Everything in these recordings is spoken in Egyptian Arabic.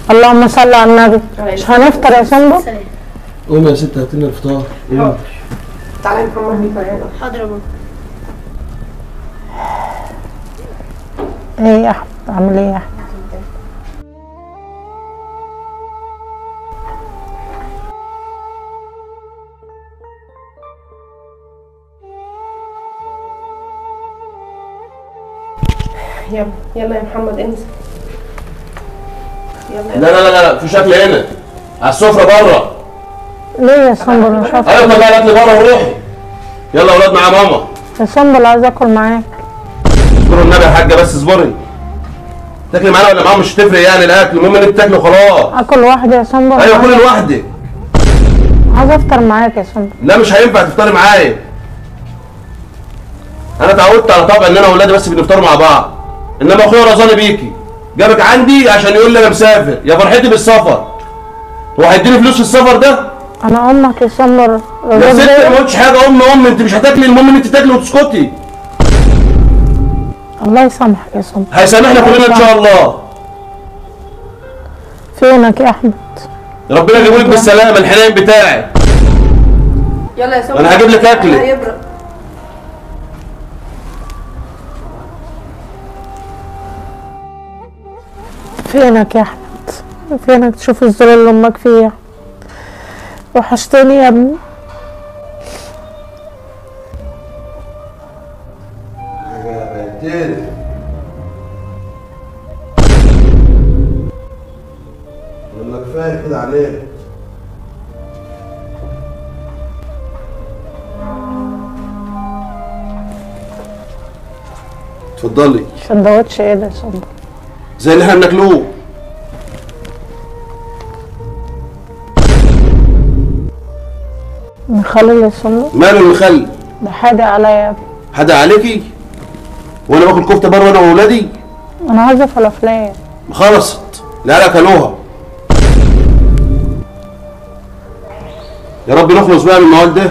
اللهم صل على النبي مش هنفطر يا سنبل قوم يا ست هات لنا الفطار قوم. تعالى يا محمد بيك معانا حاضر يا ماما ايه يا احمد عامل ايه يا احمد يلا يلا يا محمد انزل يلا لا لا لا لا في شكل هنا على السفره بره ليه يا سنبل مش هفطر ايوه طلع الاكل بره وروحي يلا يا اولاد مع ماما يا سنبل عايز اكل معاك اصبروا النبي يا حاجه بس اصبري تاكلي معانا ولا معاهم مش تفرق يعني الاكل المهم ان انت تاكلي خلاص اكل لوحدي يا سنبل ايوه كل لوحدك عايز افطر معاك يا سنبل لا مش هينفع تفطري معايا انا اتعودت على طبع ان انا واولادي بس بنفطروا مع بعض انما اخويا رزاني بيكي جابك عندي عشان يقول لي انا مسافر يا فرحتي بالسفر هو هيديني فلوس في السفر ده انا امك يا سنبل يا ست الراجل ما ده- قلتش حاجه ام ام انت مش هتاكلي المهم ان انت تاكلي وتسكتي الله يسامحك يا سنبل هيسامحنا كلنا ان شاء الله فينك يا احمد ربنا يجيبولك بالسلامه الحنين بتاعي يلا يا سمر أنا هجيب لك أكل. هيبرد فينك يا احمد فينك تشوف الظلم اللي امك فيه وحشتني يا ابني والله كفايه كده عليك اتفضلي سندوتش ايه ده يا سنبل زي اللي احنا بناكلوه مخلل يا سنبل ماله المخلل ده حادق عليا يا ابني حدا عليكي وانا باكل كفته بره انا واولادي انا عايزه فلافلية خلصت لا اكلوها يا رب نخلص بقى من الموال ده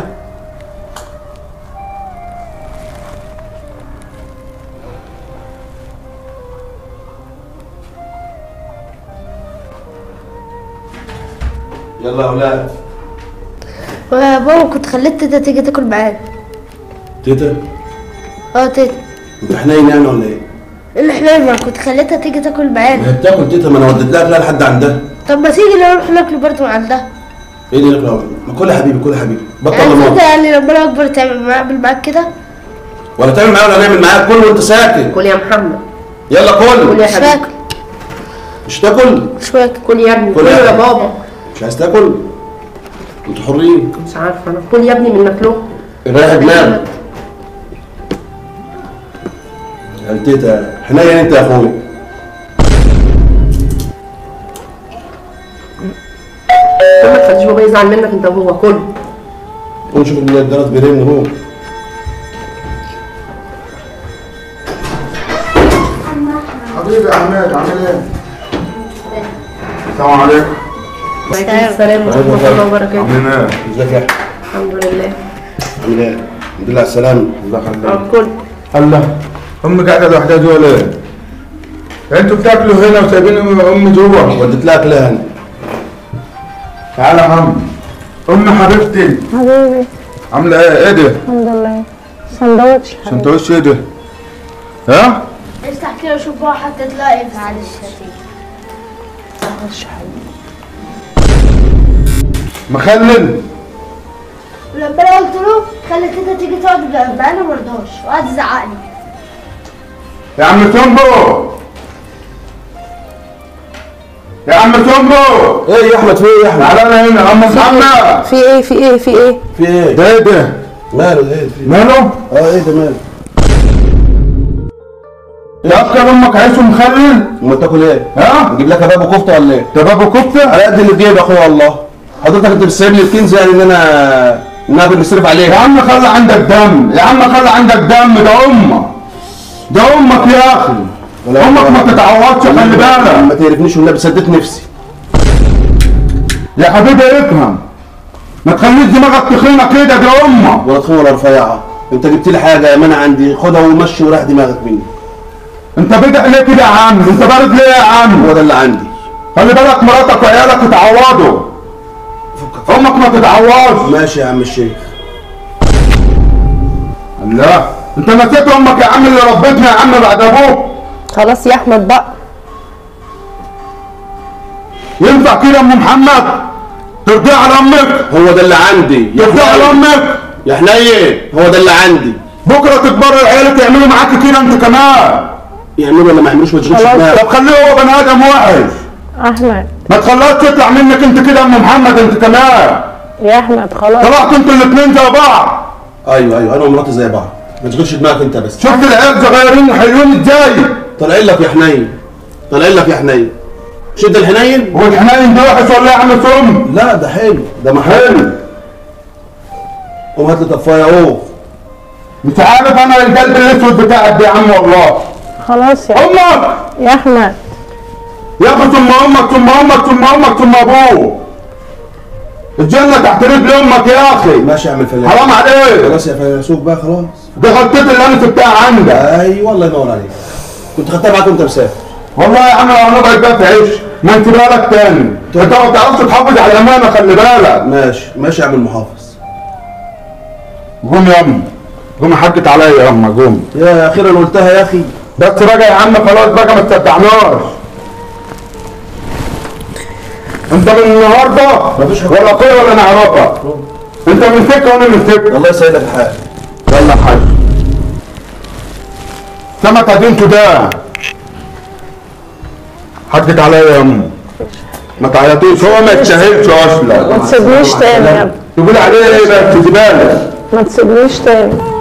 يلا يا اولاد يا بابا كنت خليت تيتا تيجي تاكل معانا تيتا اه تيتا انت حنين يعني ولا ايه؟ اللي احنا ما كنت خليتها تيجي تاكل معانا ما هي بتاكل تيتا ما انا وديت لها اكلها لحد عندها طب ما تيجي نروح ناكل برضه عندها ايه دي الاكل ما كل يا حبيبي كل يا حبيبي بطل يعني لماما تيتا يعني لما انا اكبر تعمل اعمل معاك كده ولا تعمل معايا ولا نعمل معاك كل وانت ساكت كل يا محمد يلا كل كل يا مش حبيبي فاكر مش تاكل مش فاكر كل يا ابني كل كل يا يا حبيبي. بابا مش عايز تاكل انتوا حرين مش عارفه انا كل يا ابني من مكلوه رايح دماغك انت تيتا حنين انت يا اخوي ما تخليش بابا يزعل منك انت وهو كل قوم شوف ان الجرس بيرن هو حبيبي يا عماد عامل ايه؟ السلام عليكم وعليكم السلام ورحمه الله وبركاته عاملين ايه؟ ازيك يا احمد الحمد لله عامل ايه؟ الحمد لله على السلامه الله يخليك اه كل الله امي قاعده لوحدها جوا ليه؟ انتوا بتاكلوا هنا وسايبين امي امي جوا وديت لها اكلها انا تعالى يا عم امي حبيبتي حبيبي عامله ايه؟ ايه ده؟ الحمد لله سندوتش حبيبي. سندوتش ايه ده؟ ها؟ افتح كده شوف بقى حتى تلاقي معلش سندوتش حبيبي مخلل ولما انا قلت له خلي تيتا تيجي تقعد معانا مرضاش وقعد يزعق لي يا عم تومبو يا عم تومبو ايه يا احمد في ايه يا احمد؟ تعالى انا هنا يا عم محمد في ايه في ايه في ايه في ايه؟ ده ايه ده؟ ماله ده ايه؟ في ماله؟ اه ايه ده ماله؟ تاكل امك عيش ومخلل؟ امال تاكل ايه؟ ها؟ نجيب لك كباب وكفته ولا ايه؟ ده بابا كفته؟ على قد اللي في جيبي يا اخويا والله حضرتك انت بتسيب لي الكنز يعني ان انا ان انا بنصرف عليك يا عم خلي عندك دم يا عم خلي عندك دم ده امك ده امك يا اخي ولا- امك ما تتعوضش خلي ما بالك تعرفنيش والنبي سدت نفسي يا حبيبي افهم ما تخليش دماغك تخينه كده ده امك ولا تخون ولا رفيعه انت جبت لي حاجه ما انا عندي خدها ومشي وراح دماغك مني انت بدأ ليه كده يا عم انت بارد ليه يا عم هو ده اللي عندي خلي بالك مراتك وعيالك يتعوضوا امك ما تتعوضش ماشي يا عم الشيخ لا انت نسيت امك يا عم اللي ربتنا يا عم بعد ابوك خلاص يا احمد بقى ينفع كده يا ام محمد ترضي على امك هو ده اللي عندي يا ترضي على حنين امك يا حنين هو ده اللي عندي بكره تكبر العيال تعملوا معاك كده انت كمان يعملوا ولا ما يعملوش ما تشغلش خلاص. دماغك طب خليه هو بني ادم وحش احمد ما تخليهاش تطلع منك انت كده يا ام محمد انت كمان يا احمد خلاص طلعتوا انتوا الاثنين زي بعض ايوه ايوه انا ومراتي زي بعض ما تشغلش دماغك انت بس شفت العيال صغيرين حلوين ازاي طالعين لك يا حنين طالعين لك يا حنين شد الحنين هو الحنين ده وحش ولا إيه يا عم سم لا ده حلو ده محل حلو قوم هات لي طفايه اهو مش عارف انا القلب الاسود بتاعك ده يا عم والله خلاص يا امك يا احمد يا اخي ثم امك ثم امك ثم امك ثم ابوك الجنة تحت رجل امك يا اخي ماشي يا عم الفلاح حرام عليك خلاص يا فيلسوف بقى خلاص دي غلطتي اللي انا سبتها عندك ايوه الله ينور عليك كنت خدتها معاك وانت مسافر والله يا عم لو نبعد بقى في عيش ما انت بالك تاني انت ما بتعرفش تحافظ على الامانه خلي بالك ماشي ماشي يا عم المحافظ قوم يا ام قوم حكت عليا يا ام قوم يا اخيرا قلتها يا اخي بس راجع يا عم خلاص بقى ما تصدعناش انت من النهارده مفيش حاجة. ولا اخويا ولا نعرفك انت من سكه وانا من سكه الله يسعدك الحال يلا يا حاج سمك دينته ده حكت عليا يا ام ما تعيطيش هو ما يتشهلش ما اصلا تسيبنيش تاني يا ابني تقول عليه ايه بقى زباله ما تسيبنيش تاني